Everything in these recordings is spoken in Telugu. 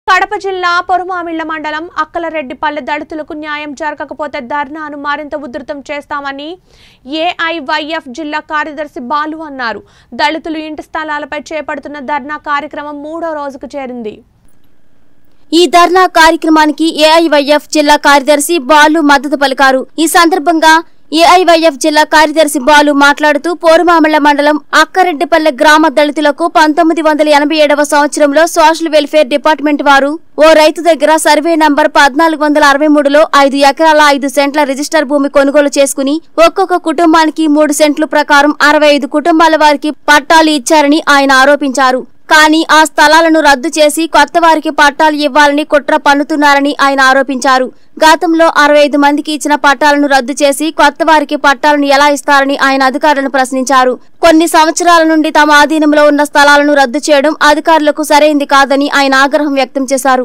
కడప జిల్లా పొరుమామిళ్ల మండలం అక్కలరెడ్డిపల్లె దళితులకు న్యాయం జరగకపోతే ధర్నాను మరింత ఉధృతం చేస్తామని ఏఐవైఎఫ్ జిల్లా కార్యదర్శి బాలు అన్నారు దళితులు ఇంటి స్థలాలపై చేపడుతున్న ధర్నా కార్యక్రమం మూడో రోజుకు చేరింది ఈ ధర్నా కార్యక్రమానికి ఏఐవైఎఫ్ జిల్లా కార్యదర్శి బాలు మద్దతు పలికారు ఈ సందర్భంగా ఏఐవైఎఫ్ జిల్లా కార్యదర్శి బాలు మాట్లాడుతూ పోరుమామిళ్ల మండలం అక్కరెడ్డిపల్లె గ్రామ దళితులకు పంతొమ్మిది వందల ఎనభై ఏడవ సంవత్సరంలో సోషల్ వెల్ఫేర్ డిపార్ట్మెంట్ వారు ఓ రైతు దగ్గర సర్వే నంబర్ పద్నాలుగు వందల అరవై మూడులో ఐదు ఎకరాల ఐదు సెంట్ల రిజిస్టర్ భూమి కొనుగోలు చేసుకుని ఒక్కొక్క కుటుంబానికి మూడు సెంట్లు ప్రకారం అరవై ఐదు కుటుంబాల వారికి పట్టాలు ఇచ్చారని ఆయన ఆరోపించారు కానీ ఆ స్థలాలను రద్దు చేసి కొత్త వారికి పట్టాలు ఇవ్వాలని కుట్ర పన్నుతున్నారని ఆయన ఆరోపించారు గతంలో అరవై ఐదు మందికి ఇచ్చిన పట్టాలను రద్దు చేసి కొత్త వారికి పట్టాలను ఎలా ఇస్తారని ఆయన అధికారులను ప్రశ్నించారు కొన్ని సంవత్సరాల నుండి తమ ఆధీనంలో ఉన్న స్థలాలను రద్దు చేయడం అధికారులకు సరైంది కాదని ఆయన ఆగ్రహం వ్యక్తం చేశారు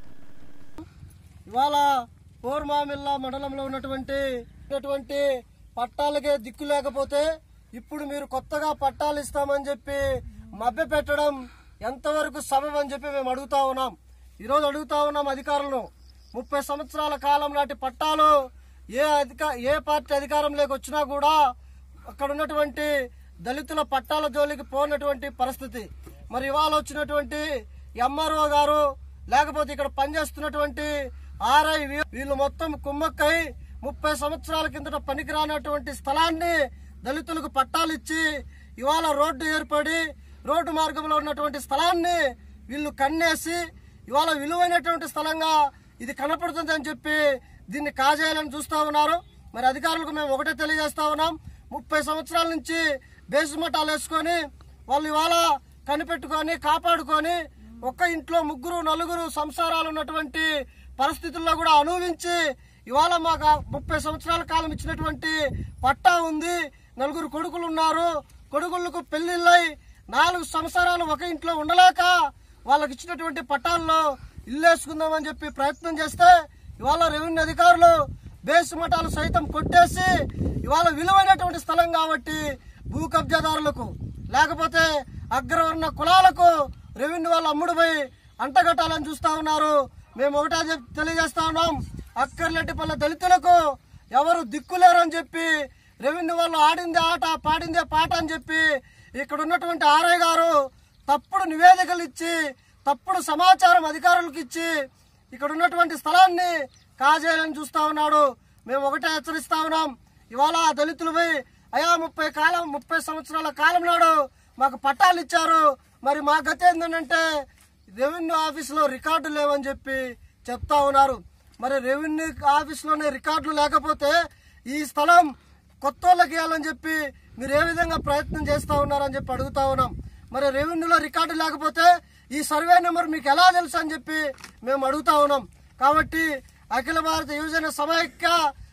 ఇవాళ పోర్మామిల్లా మండలంలో ఉన్నటువంటి ఉన్నటువంటి పట్టాలకే దిక్కు లేకపోతే ఇప్పుడు మీరు కొత్తగా పట్టాలు ఇస్తామని చెప్పి మభ్య పెట్టడం ఎంతవరకు సబబ్ అని చెప్పి మేము అడుగుతా ఉన్నాం ఈరోజు అడుగుతా ఉన్నాం అధికారులను ముప్పై సంవత్సరాల కాలం నాటి పట్టాలు ఏ అధిక ఏ పార్టీ అధికారంలోకి వచ్చినా కూడా అక్కడ ఉన్నటువంటి దళితుల పట్టాల జోలికి పోనటువంటి పరిస్థితి మరి ఇవాళ వచ్చినటువంటి ఎంఆర్ఓ గారు లేకపోతే ఇక్కడ పనిచేస్తున్నటువంటి ఆర్ఐ వీళ్ళు మొత్తం కుమ్మక్కై ముప్పై సంవత్సరాల కిందట పనికిరానటువంటి స్థలాన్ని దళితులకు పట్టాలు ఇచ్చి ఇవాళ రోడ్డు ఏర్పడి రోడ్డు మార్గంలో ఉన్నటువంటి స్థలాన్ని వీళ్ళు కన్నేసి ఇవాళ విలువైనటువంటి స్థలంగా ఇది కనపడుతుంది అని చెప్పి దీన్ని కాజేయాలని చూస్తా ఉన్నారు మరి అధికారులకు మేము ఒకటే తెలియజేస్తా ఉన్నాం ముప్పై సంవత్సరాల నుంచి బేసు మఠాలు వేసుకొని వాళ్ళు ఇవాళ కనిపెట్టుకొని కాపాడుకొని ఒక్క ఇంట్లో ముగ్గురు నలుగురు సంసారాలు ఉన్నటువంటి పరిస్థితుల్లో కూడా అనుభవించి ఇవాళ మాకు ఆ ముప్పై సంవత్సరాల కాలం ఇచ్చినటువంటి పట్టా ఉంది నలుగురు కొడుకులు ఉన్నారు కొడుకులకు పెళ్లిళ్ళై నాలుగు సంవత్సరాలు ఒక ఇంట్లో ఉండలేక వాళ్ళకి ఇచ్చినటువంటి పట్టాల్లో ఇల్లు వేసుకుందామని చెప్పి ప్రయత్నం చేస్తే ఇవాళ రెవెన్యూ అధికారులు బేసు మఠాలు సైతం కొట్టేసి ఇవాళ విలువైనటువంటి స్థలం కాబట్టి భూ కబ్జాదారులకు లేకపోతే అగ్రవర్ణ కులాలకు రెవెన్యూ వాళ్ళు అమ్ముడుపోయి అంటగట్టాలని చూస్తా ఉన్నారు మేము ఒకటే చెప్- తెలియజేస్తా ఉన్నాం అక్కర్లెట్టిపల్లె దళితులకు ఎవరు దిక్కులేరు అని చెప్పి రెవెన్యూ వాళ్ళు ఆడిందే ఆట పాడిందే పాట అని చెప్పి ఇక్కడ ఉన్నటువంటి ఆర్ఐ గారు తప్పుడు నివేదికలు ఇచ్చి తప్పుడు సమాచారం అధికారులకు ఇచ్చి ఇక్కడ ఉన్నటువంటి స్థలాన్ని కాజేయాలని చూస్తా ఉన్నాడు మేము ఒకటే హెచ్చరిస్తా ఉన్నాం ఇవాళ ఆ దళితులపై అయా ముప్పై కాలం ముప్పై సంవత్సరాల కాలం నాడు మాకు పట్టాలు ఇచ్చారు మరి మా గతి ఏంటంటే రెవెన్యూ ఆఫీసులో రికార్డు లేవని చెప్పి చెప్తా ఉన్నారు మరి రెవెన్యూ ఆఫీసులోనే రికార్డులు లేకపోతే ఈ స్థలం కొత్త వాళ్ళకి ఇవ్వాలని చెప్పి మీరు ఏ విధంగా ప్రయత్నం చేస్తా ఉన్నారని చెప్పి అడుగుతా ఉన్నాం మరి రెవెన్యూలో రికార్డు లేకపోతే ఈ సర్వే నెంబర్ మీకు ఎలా తెలుసు అని చెప్పి మేము అడుగుతా ఉన్నాం కాబట్టి అఖిల భారత యువజన సమైక్య